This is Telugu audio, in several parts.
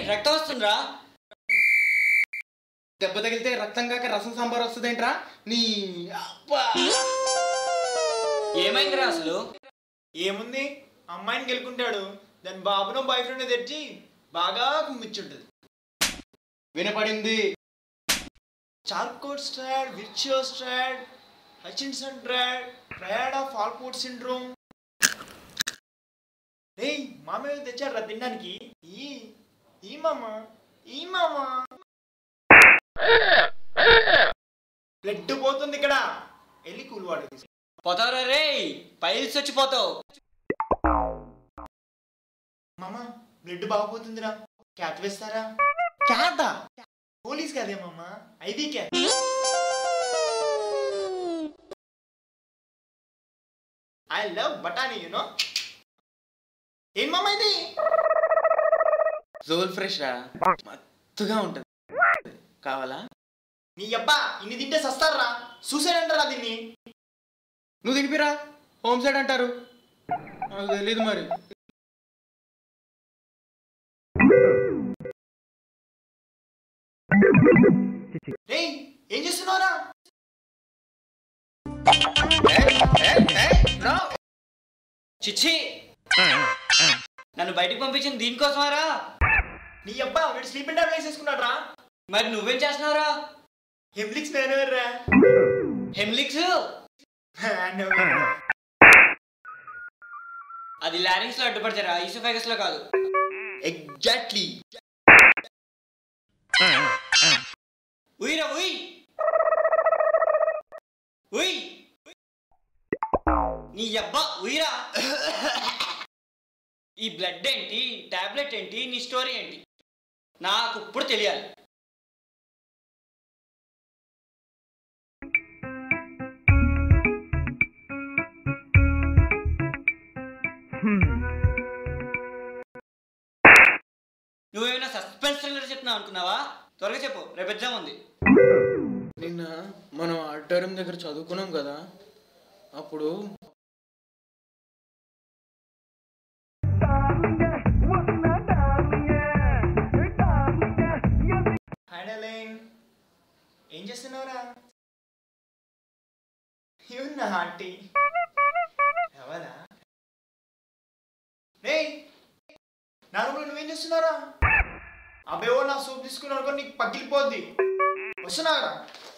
రక్తం వస్తుందిరా దెబ్బ తగిలితే రక్తం కాక రసం సాంబార్ వస్తుందేంట్రా నీ అబ్బా ఏమైందిరా అసలు ఏముంది అమ్మాయిని గెలుకుంటాడు దాని బాబునో బాయ్ ఫ్రెండ్ తెచ్చి బాగా కుమ్మిచ్చుంటది వినపడింది Charcot triad Virchow triad Hutchinson triad triad of Alport syndrome ఏయ్ మామయ్య తెచ్చారా తినడానికి ఈ ఈ మామ ఈ మామ బ్లడ్ పోతుంది ఇక్కడ వెళ్ళి కూలివాడు పోతావురా రే పైల్స్ వచ్చిపోతావు మామ బ్లడ్ బాగుపోతుందిరా క్యాట్ వేస్తారా క్యాటా పోలీస్ కదే మామ ఐడి క్యాట్ ఐ లవ్ బటానీ యూనో ఏం మామ ఇది జోల్ ఫ్రెష్ రా మత్తుగా ఉంటుంది కావాలా నీ అబ్బా ఇన్ని తింటే సస్తారా సూసైడ్ అంటారా దీన్ని నువ్వు తినిపిరా హోమ్ సైడ్ అంటారు నాకు తెలీదు మరి రేయ్ ఏం చేస్తున్నావురా చిచ్చి నన్ను బయటికి పంపించింది దీనికోసమారా నీ అబ్బా వీడు స్లీప్ అండ్ వేసేసుకున్నాడు రా మరి నువ్వేం చేస్తున్నావురా హెమ్లిక్స్ నేనెవర్రా హెమ్లిక్స్ అది లారింగ్స్ లో అడ్డుపడతారా ఈసోఫాగస్ లో కాదు ఎగ్జాక్ట్లీ ఉయ్రా ఉయ్ ఉయ్ నీ అబ్బా ఉయ్రా ఈ బ్లడ్ ఏంటి టాబ్లెట్ ఏంటి నీ స్టోరీ ఏంటి నాకు ఇప్పుడు తెలియాలి నువ్వేమైనా సస్పెన్స్ థ్రిల్లర్ చెప్తున్నావు అనుకున్నావా త్వరగా చెప్పు రేపు ఎగ్జామ్ ఉంది నిన్న మనం ఆడిటోరియం దగ్గర చదువుకున్నాం కదా అప్పుడు హాయ్ డార్లింగ్ ఏం చేస్తున్నావురా నా ఆంటీ ఎవరా రేయ్ నా రూమ్లో నువ్వేం చేస్తున్నారా అబ్బేవో నా సూప్ తీసుకున్నావు అనుకో నీకు పగిలిపోద్ది వస్తున్నావురా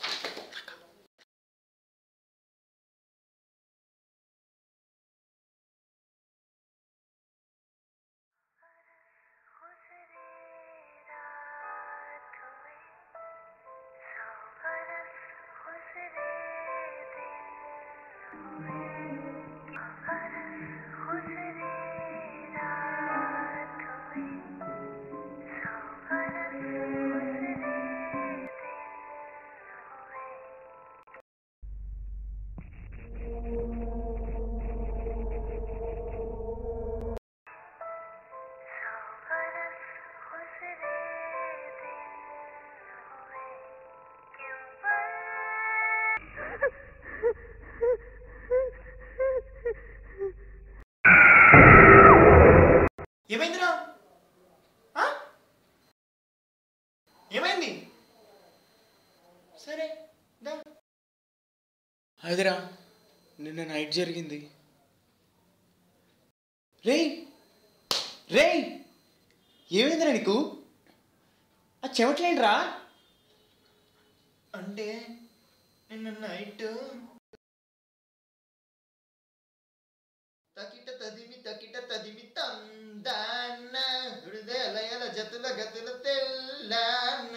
ఏమైందిరా ఆ? ఏమైంది సరే దా అదిరా నిన్న నైట్ జరిగింది రేయ్ రేయ్ ఏమైందిరా నీకు ఆ చెమట్లేంట్రా అంటే నిన్న నైట్ తకిట తదిమి తకిట తదిమి తందాన హృదయ లయల జతుల గతుల తెల్లాన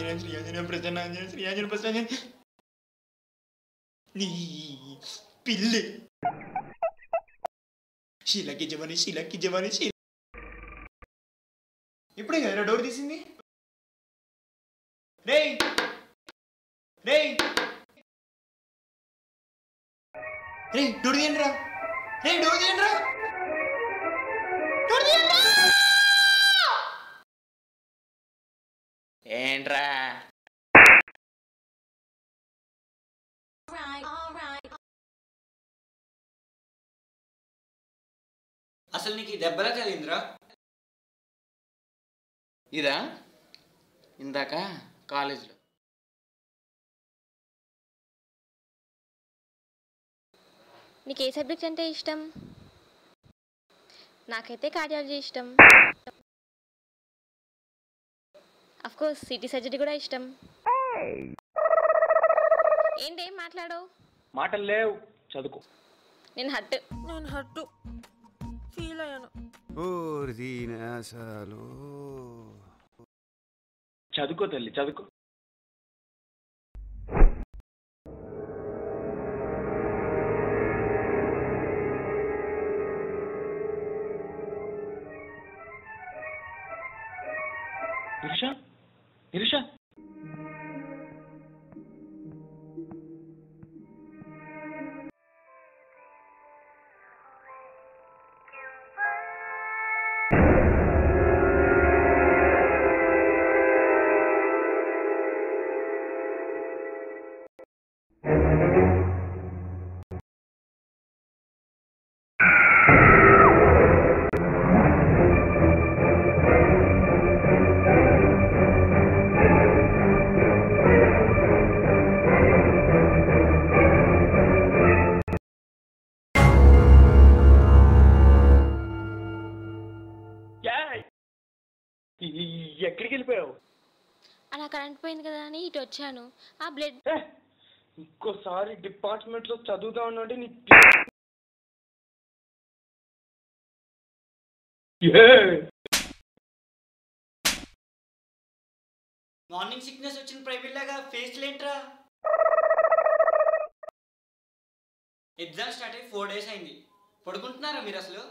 ఆంజనేయ శ్రీ ఆంజనేయ ప్రసన్న ఆంజనేయ శ్రీ ఆంజనేయ ప్రసన్న నీ పిల్లి శీలకి జవని శీలకి జవని శీల ఇప్పుడే కదా డోర్ తీసింది రేయ్ రేయ్ రే డోర్ తీయండి రా రే డోర్ తీయండి రా డోర్ తీయండి రా ఏంట్రా అసలు నీకు ఈ దెబ్బలా తగిలిందిరా ఇదా ఇందాక కాలేజీలో నీకు ఏ సబ్జెక్ట్ అంటే ఇష్టం నాకైతే కార్డియాలజీ ఇష్టం అఫ్ కోర్స్ సిటీ సర్జరీ కూడా ఇష్టం ఏంటేం మాట్లాడవు మాటలు లేవు చదువుకో నేను హట్ నేను హట్టు ఫీల్ అయ్యాను ఓరి అసలు చదువుకో తల్లి చదువుకో నిరుష నిరుష యాయ్! ఈ- ఈ- ఎక్కడికి వెళ్ళిపోయావు అలా కరెంట్ పోయింది కదా అని ఇటు వచ్చాను ఆ బ్లడ్ ఏ, ఇంకోసారి డిపార్ట్మెంట్ లో చదువుతా ఉండండి నీ ఏ మార్నింగ్ సిక్నెస్ వచ్చిన ప్రైవేట్ లాగా ఫేస్ లేంట్రా ఎగ్జామ్ స్టార్ట్ అయ్యి ఫోర్ డేస్ అయింది పడుకుంటున్నారా మీరు అసలు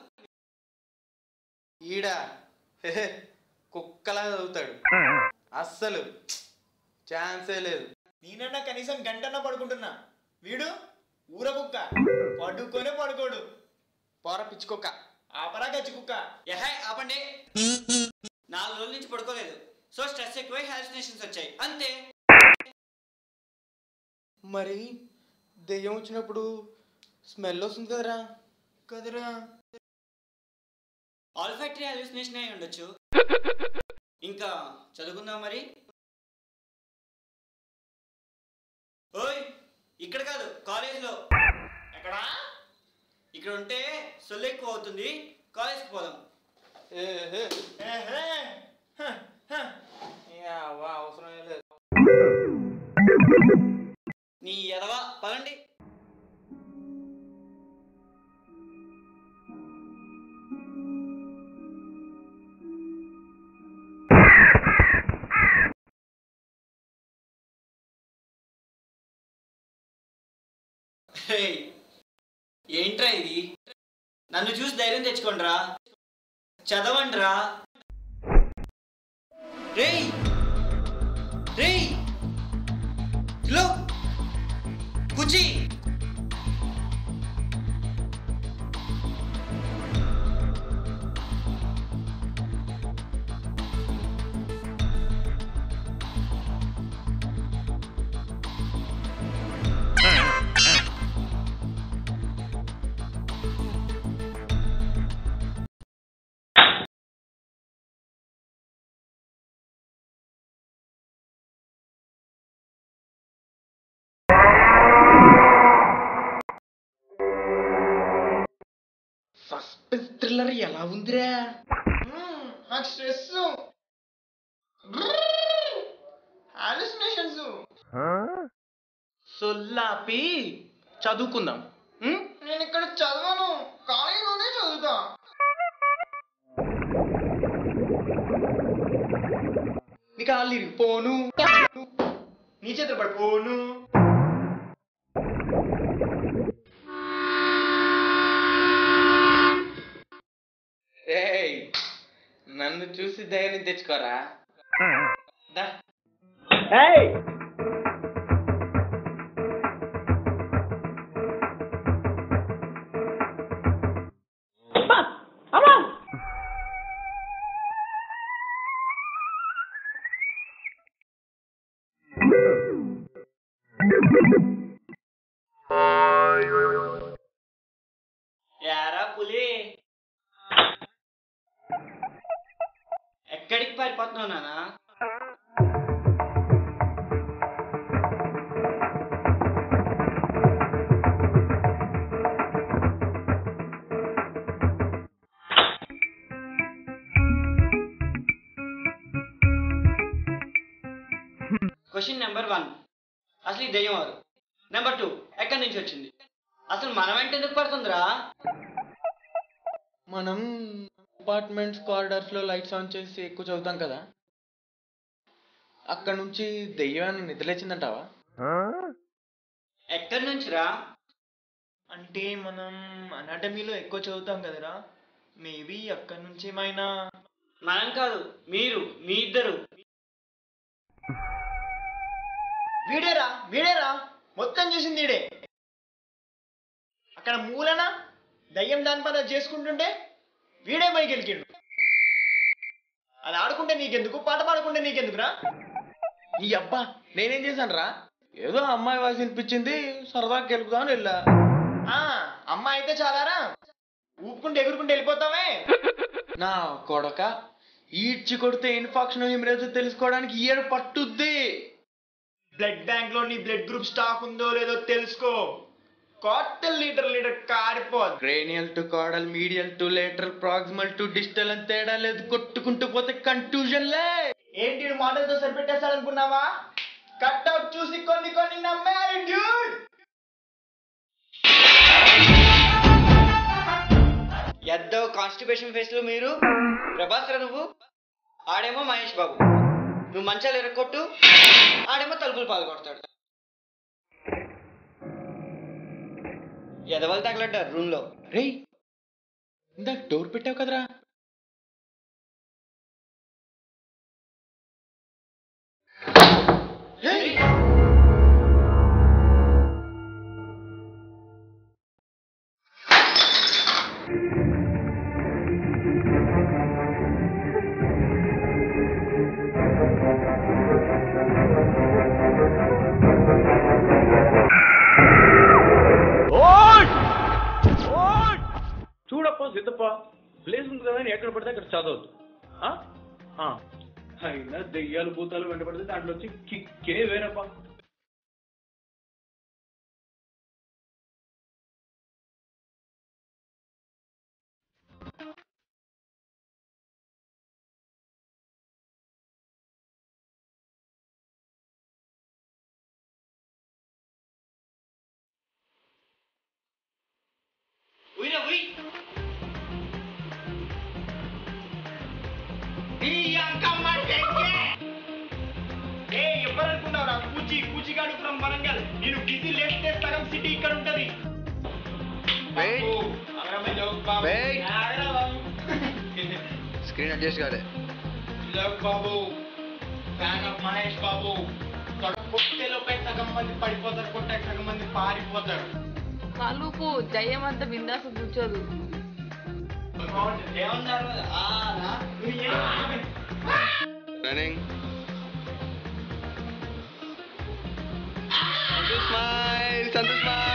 ఈడ హెహె, కుక్కలా చదువుతాడు అస్సలు ఛాన్సే లేదు నేనన్నా కనీసం గంటన్నా పడుకుంటున్నా వీడు ఊర కుక్క పడుకొనే పడుకోడు పోర పిచ్చుకొక్క ఆపరా గచ్చి కుక్క ఎహే ఆపండి నాలుగు రోజుల నుంచి పడుకోలేదు సో స్ట్రెస్ ఎక్కువై హాలుసినేషన్స్ వచ్చాయి అంతే మరి దెయ్యం వచ్చినప్పుడు స్మెల్ వస్తుంది కదరా కదరా ఆల్ఫాక్టరీ హాలుసినేషన్ అయి ఉండొచ్చు ఇంకా చదువుకుందాం మరి ఓయ్ ఇక్కడ కాదు కాలేజ్లో ఎక్కడా ఇక్కడ ఉంటే సొల్లు ఎక్కువ అవుతుంది కాలేజ్కి పోదాం ఏహే, ఏహే. హ, హ. ఏ అవ్వ, అవసరమే లేదు నీ ఎదవా పదండి హేయ్, ఏంట్రా ఇది నన్ను చూసి ధైర్యం తెచ్చుకోండిరా చదవండిరా రేయ్ రేయ్ హలో కుచి సస్పెన్స్ థ్రిల్లర్ ఎలా ఉందిరా మ్మ్, నాకు స్ట్రెస్ హాలుసినేషన్స్ సొల్లాపి చదువుకుందాం ఉం? నేను ఇక్కడ చదవను కాలేజీలోనే చదువుతా నీ కాళ్ళు ఇరిగిపోను నీ చేతులు పడిపోను ఏయ్ నన్ను చూసి ధైర్యం తెచ్చుకోరా దా. యారా పులి ఎక్కడికి పారిపోతున్నావు నానా క్వశ్చన్ నెంబర్ వన్ అసలు ఈ దెయ్యం వారు నెంబర్ టూ ఎక్కడి నుంచి వచ్చింది అసలు మన వెంట ఎందుకు పడుతుందిరా మనం అపార్ట్మెంట్స్ కారిడార్స్ లో లైట్స్ ఆన్ చేసి ఎక్కువ చదువుతాం కదా అక్కడ నుంచి దెయ్యాన్ని నిద్రలేచిందంటావా ఎక్కడి నుంచిరా అంటే మనం అనాటమీలో ఎక్కువ చదువుతాం కదరా మేబీ అక్కడి నుంచి ఏమైనా మనం కాదు మీరు మీ ఇద్దరు వీడేరా వీడేరా మొత్తం చేసింది వీడే అక్కడ మూలన దయ్యం దాని పని అది చేసుకుంటుంటే వీడే పైకి గెలికిండు అది ఆడుకుంటే నీకెందుకు పాట పాడుకుంటే నీకెందుకురా ఈ అబ్బా నేనేం చేశాను రా ఏదో అమ్మాయి వాయిస్ వినిపించింది సరదాగా గెలుపుదామని వెళ్ళా ఆ, అమ్మ అయితే చాలారా ఊపుకుంటే ఎగురుకుంటే వెళ్ళిపోతావే నా కొడక ఈడ్చి కొడితే ఇన్ఫాక్షన్ హిమరేజ్ తెలుసుకోవడానికి ఇయర్ పట్టుద్ది బ్లడ్ బ్యాంక్ లో నీ బ్లడ్ గ్రూప్ స్టాక్ ఉందో లేదో తెలుసుకో కాటల్ లీటర్ లీటర్ కారిపోదు cranial to caudal medial to lateral proximal to digital అని తేడా లేదు కొట్టుకుంటూ పోతే కన్ఫ్యూజన్ లే ఏంటి ఈడు మాటలతో సరిపెట్టేస్తాడు అనుకున్నావా కట్అవుట్ చూసి కొన్ని కొన్ని నమ్మారు డ్యూడ్ ఎద్దో కాన్స్టిపేషన్ ఫేస్ లో మీరు ప్రభాస్ రా నువ్వు ఆడేమో మహేష్ బాబు నువ్వు మంచాలు ఎరగొట్టు ఆడేమో తలుపులు పాల్గొడతాడు ఎదవలు తగలడ్డారు రూమ్ లో రేయ్ ఇందాక డోర్ పెట్టావు కదరా చూడప్ప సిద్ధప్ప ప్లేస్ ఉంది కదా అని ఎక్కడ పడితే అక్కడ చదవద్దు ఆ? ఆ. అయినా దెయ్యాలు భూతాలు వెంట పడితే దాంట్లో వచ్చి కిక్కే వేరప్ప ఉయ్రా ఉయ్ ఏ ఎవరనుకున్నావురా కూచి కూచిగాడు ఫ్రమ్ వరంగల్ నేను బిజీ లేస్తే సగం సిటీ ఇక్కడ ఉంటది Wait. బాబు, ఆగరా లోక్ బాబు. Wait. ఆగరా బాబు. స్క్రీన్ అడ్జస్ట్ కాలే లోక్ బాబు ఫ్యాన్ ఆఫ్ మహేష్ బాబు కొట్టేలోపై సగం మంది పడిపోతారు కొట్టాక సగం మంది పారిపోతారు కలుపు జయం అంతా బిందాస కూర్చోదు ఏమన్నారు ఆ, నా? నువ్వు ఏం- రన్నింగ్ సంతు స్మైల్ సంతు స్మైల్